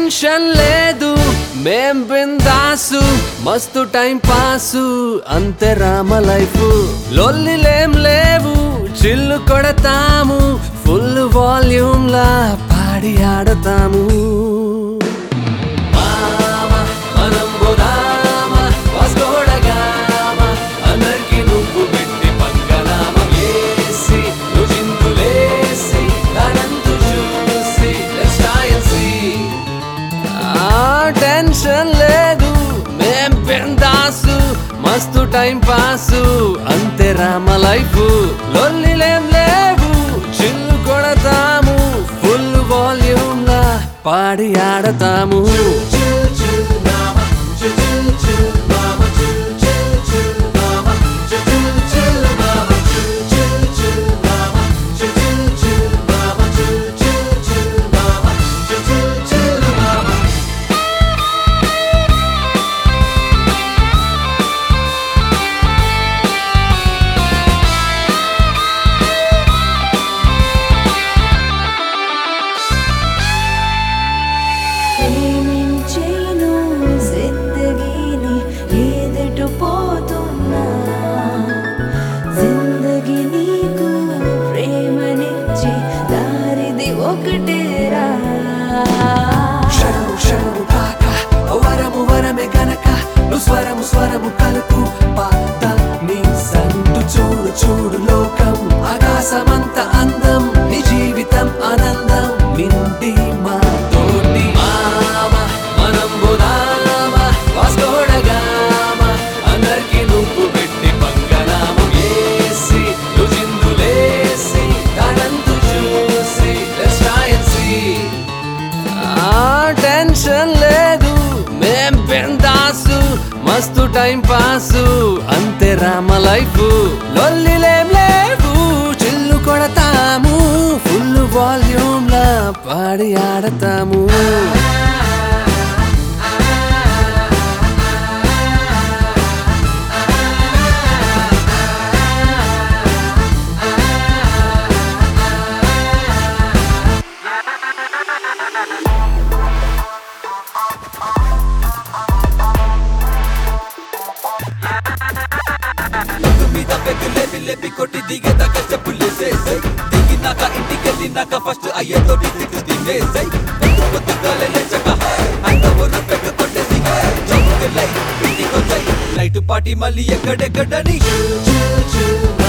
Tension లేదు మేం బిందాసు మస్తు టైం పాసు అంతే రామ లైఫ్ లొల్లిలేం లేవు చిల్లు కొడతాము ఫుల్ వాల్యూమ్ లా పాడి ఆడతాము మామ, మనం పోదామా, వాస్కోడగామా, అందరికీ నువ్వు పెట్టి పంగనామం వేసి, నువ్వు చిందులేసి, దానంతు చూసి, let's try and see. ఆ టెన్షన్ లేదు మేం పెందాసు మస్తు టైం పాసు అంతే రామ లైఫ్ లొల్లిలేం లేవు చిల్లు కొడతాము ఫుల్ వాల్యూమ్ లా పాడి ఆడతాము ప్రేమించేను జిందగీని ఎదుట పోతున్నా జిందగీ నీకు ప్రేమనిచ్చే దారిది ఒకటేరా షరము షరము కాక వరము వరమే గనక నువ్వు స్వరము స్వరము కలుపు పాత నీ సంటు చూడు చూడు లోకం ఆకాశమంత అందం నీ జీవితం ఆనందం నిండి మా తోటి మామ మనం బుదామా వాస్కోడగామా అందరికి నువ్వు పెట్టి పంగనామం వేసి నువ్వు చిందులేసి దానంతు చూసి let's try and see. ఆ టెన్షన్ లేదు మేం పెందాసు మస్తు టైం పాసు అంతే రామ లైఫ్ లొల్లిలేం లేవు చిల్లు కొడతాము ఫుల్ వాల్యూమ్ లా పాడి ఆడతాము మీద పెగ్గు లేపి లేపి కొట్టి దిగేదాకా చెప్పులేసేసాయి దిగినాక ఇంటికెళ్ళినాక ఫస్ట్ అయ్యేతోటి తిట్టు తినేసాయి పొద్దుగాలే లేచక అంత ఊరు పెగ్గు కొట్టేసి చౌకే లై ఇంటికొచ్చాయి నైట్ పార్టీ మళ్ళీ ఎక్కడెక్కడని